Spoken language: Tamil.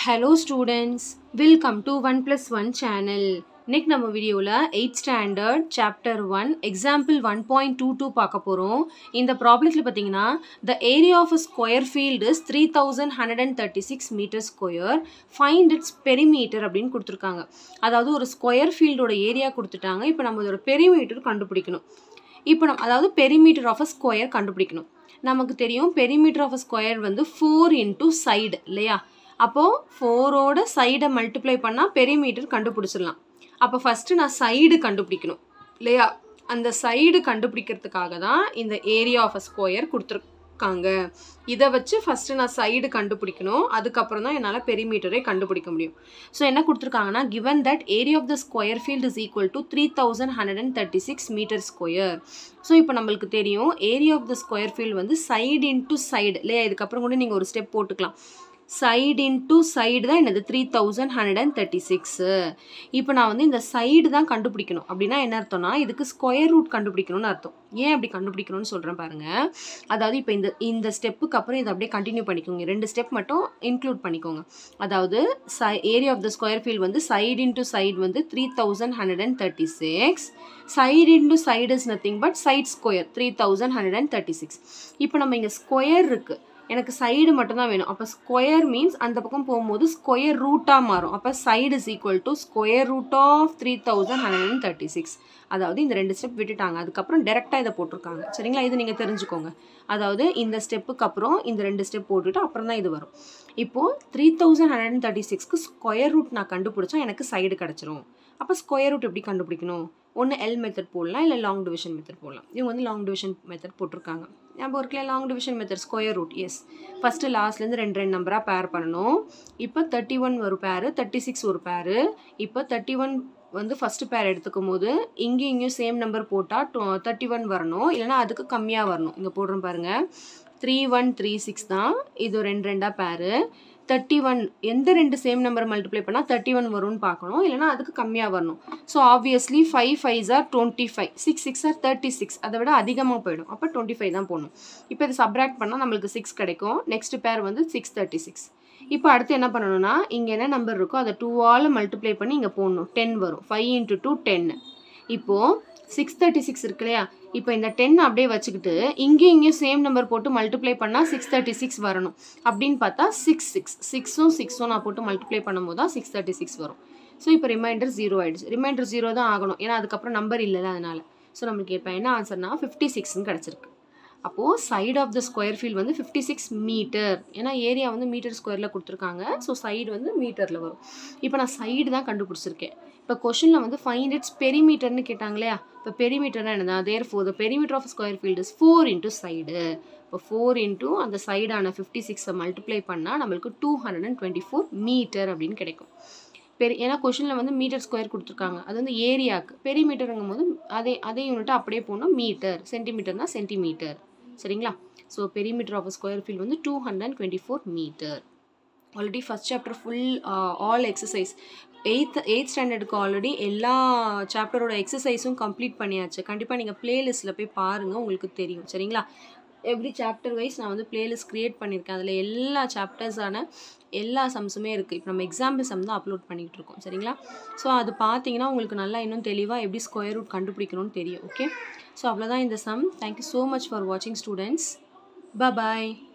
hello students welcome to one plus one channel இன்னைக்கு நம்ம வீடியோவில் eight standard chapter one example one point two two பார்க்க போகிறோம் இந்த ப்ராப்ளத்தில் பார்த்தீங்கன்னா the area of a square field is three thousand hundred and thirty six meter square find its perimeter அப்படின்னு கொடுத்துருக்காங்க அதாவது ஒரு ஸ்கொயர் ஃபீல்டோட ஏரியா கொடுத்துட்டாங்க இப்போ நம்ம இதோட பெரிமீட்டர் கண்டுபிடிக்கணும் இப்போ நம்ம அதாவது பெரிமீட்டர் ஆஃப் அ ஸ்கொயர் கண்டுபிடிக்கணும் நமக்கு தெரியும் பெரிமீட்டர் ஆஃப் அ ஸ்கொயர் வந்து ஃபோர் இன்டூ சைடு இல்லையா அப்போது ஃபோரோட சைடை மல்டிப்ளை பண்ணால் பெரிமீட்டர் கண்டுபிடிச்சிடலாம் அப்போ ஃபஸ்ட்டு நான் சைடு கண்டுபிடிக்கணும் இல்லையா அந்த சைடு கண்டுபிடிக்கிறதுக்காக தான் இந்த ஏரியா ஆஃப் அ ஸ்கொயர் கொடுத்துருக்காங்க இதை வச்சு ஃபஸ்ட்டு நான் சைடு கண்டுபிடிக்கணும் அதுக்கப்புறம் தான் என்னால் பெரிமீட்டரை கண்டுபிடிக்க முடியும் ஸோ என்ன கொடுத்துருக்காங்கன்னா given that area of the square field is equal to three thousand hundred and thirty six meter square so இப்போ நம்மளுக்கு தெரியும் area of the square field வந்து சைடு இன்ட்டு சைடு இல்லையா இதுக்கப்புறம் கூட நீங்கள் ஒரு ஸ்டெப் போட்டுக்கலாம் சைடு இன்ட்டு சைடு தான் என்னது three thousand hundred and thirty six இப்போ நான் வந்து இந்த சைடு தான் கண்டுபிடிக்கணும் அப்படின்னா என்ன அர்த்தம்னா இதுக்கு ஸ்கொயர் ரூட் கண்டுபிடிக்கணும்னு அர்த்தம் ஏன் அப்படி கண்டுபிடிக்கணும்னு சொல்கிறேன் பாருங்கள் அதாவது இப்போ இந்த இந்த ஸ்டெப்புக்கு அப்புறம் இதை அப்படியே கண்டினியூ பண்ணிக்கோங்க ரெண்டு ஸ்டெப் மட்டும் இன்க்ளூட் பண்ணிக்கோங்க அதாவது சை area of the square field வந்து சைடு இன்ட்டு சைடு வந்து three thousand hundred and thirty six side into side is nothing but side square three thousand hundred and thirty six இப்போ நம்ம இங்கே ஸ்கொயர் இருக்குது எனக்கு சைடு மட்டும்தான் வேணும் அப்போ ஸ்கொயர் மீன்ஸ் அந்த பக்கம் போகும்போது ஸ்கொயர் ரூட்டாக மாறும் அப்போ side is equal to square root of three thousand hundred and thirty six அதாவது இந்த ரெண்டு ஸ்டெப் விட்டுட்டாங்க அதுக்கப்புறம் டேரெக்டாக இதை போட்டிருக்காங்க சரிங்களா இது நீங்கள் தெரிஞ்சுக்கோங்க அதாவது இந்த ஸ்டெப்புக்கு அப்புறம் இந்த ரெண்டு ஸ்டெப் போட்டுட்டு அப்புறம் தான் இது வரும் இப்போது three thousand hundred and thirty சிக்ஸ்க்கு ஸ்கொயர் ரூட் நான் கண்டுபிடிச்சா எனக்கு சைடு கிடச்சிரும் அப்போ ஸ்கொயர் ரூட் எப்படி கண்டுபிடிக்கணும் ஒன்று எல் மெத்தட் போடலாம் இல்லை லாங் டிவிஷன் மெத்தட் போடலாம் இவங்க வந்து லாங் டிவிஷன் மெத்தட் போட்டிருக்காங்க ஞாபகம் இருக்குல்ல long division method square root as first லாஸ்ட்லேருந்து ரெண்டு ரெண்டு நம்பராக பேர் பண்ணணும் இப்போ தேர்ட்டி ஒன் ஒரு பேரு தேர்ட்டி சிக்ஸ் ஒரு பேரு இப்போ தேர்ட்டி ஒன் வந்து ஃபஸ்ட்டு பேர் எடுத்துக்கும் போது இங்கேயும் இங்கேயும் சேம் நம்பர் போட்டால் டூ தேர்ட்டி ஒன் வரணும் இல்லைனா அதுக்கு கம்மியாக வரணும் இங்கே போடுறோம் பாருங்கள் த்ரீ ஒன் த்ரீ சிக்ஸ் தான் இது ரெண்டு ரெண்டாக பேரு தேர்ட்டி ஒன் எந்த ரெண்டு சேம் நம்பர் மல்டிப்ளை பண்ணால் தேர்ட்டி ஒன் வரும்னு பார்க்கணும் இல்லைனா அதுக்கு கம்மியாக வரணும் so obviously five five or twenty five six six or thirty six அதை விட அதிகமாக போயிடும் அப்போ டுவெண்ட்டி ஃபைவ் தான் போடணும் இப்போ இது சப்ராக்ட் பண்ணால் நம்மளுக்கு சிக்ஸ் கிடைக்கும் நெக்ஸ்ட் பேர் வந்து சிக்ஸ் தேர்ட்டி சிக்ஸ் இப்போ அடுத்து என்ன பண்ணணும்னா இங்கே என்ன நம்பர் இருக்கோ அதை டூவால் மல்டிப்ளை பண்ணி இங்கே போடணும் டென் வரும் ஃபைவ் இன்ட்டு டூ டென்னு இப்போது சிக்ஸ் தேர்ட்டி சிக்ஸ் இருக்கு இல்லையா இப்போ இந்த டென் அப்படியே வச்சுக்கிட்டு இங்கேயும் இங்கேயும் சேம் நம்பர் போட்டு மல்டிப்ளை பண்ணால் சிக்ஸ் தேர்ட்டி சிக்ஸ் வரணும் அப்படின்னு பார்த்தா சிக்ஸ் சிக்ஸ் சிக்ஸும் சிக்ஸும் நான் போட்டு மல்டிப்ளை பண்ணும்போது தான் சிக்ஸ் தேர்ட்டி சிக்ஸ் வரும் ஸோ இப்போ ரிமைண்டர் ஜீரோ ஆகிடுச்சு ரிமைண்டர் ஜீரோ தான் ஆகணும் ஏன்னா அதுக்கப்புறம் நம்பர் இல்லைல்ல அதனால் ஸோ நம்மளுக்கு இப்போ என்ன ஆன்சர்னா ஃபிஃப்டி சிக்ஸ்னு கிடச்சிருக்கு அப்போது side of the square field வந்து ஃபிஃப்டி சிக்ஸ் மீட்டர் ஏன்னா ஏரியா வந்து மீட்டர் ஸ்கொயரில் கொடுத்துருக்காங்க ஸோ சைடு வந்து மீட்டரில் வரும் இப்போ நான் சைடு தான் கண்டுபிடிச்சிருக்கேன் இப்போ கொஷனில் வந்து ஃபைண்ட் இட்ஸ் பெரிமீட்டர்னு கேட்டாங்க இல்லையா இப்போ பெரிமீட்டர்னா என்னதா therefore the perimeter of square field is four into side இப்போ ஃபோர் இன்ட்டு அந்த சைடான ஃபிஃப்டி சிக்ஸை மல்டிப்ளை பண்ணால் நம்மளுக்கு two hundred and twenty four meter அப்படின்னு கிடைக்கும் பெரிய ஏன்னா கொஷனில் வந்து மீட்டர் ஸ்கொயர் கொடுத்துருக்காங்க அது வந்து ஏரியாவுக்கு பெரிமீட்டருங்கும் போது அதே அதே யூனிட்டை அப்படியே போனால் மீட்டர் சென்டிமீட்டர்னா சென்டிமீட்டர் சரிங்களா so perimeter of square field வந்து two hundred and twenty four meter already first chapter full all exercise eighth eighth ஸ்டாண்டர்டுக்கு ஆல்ரெடி எல்லா சாப்டரோட எக்ஸசைஸும் கம்ப்ளீட் பண்ணியாச்சு கண்டிப்பாக நீங்கள் ப்ளேலிஸ்ட்டில் போய் பாருங்கள் உங்களுக்கு தெரியும் சரிங்களா எவ்ரி சாப்டர் வைஸ் நான் வந்து பிளேலிஸ்ட் க்ரியேட் பண்ணியிருக்கேன் அதில் எல்லா சாப்டர்ஸான எல்லா சம்ஸுமே இருக்குது இப்போ நம்ம எக்ஸாம்பிள் சம் தான் அப்லோட் பண்ணிகிட்டு இருக்கோம் சரிங்களா ஸோ அது பார்த்தீங்கன்னா உங்களுக்கு நல்லா இன்னும் தெளிவாக எப்படி ஸ்கொயர் ரூட் கண்டுபிடிக்கணும்னு தெரியும் ஓகே ஸோ அவ்வளோதான் இந்த sum thank you so much for வாட்சிங் ஸ்டூடெண்ட்ஸ் பாய்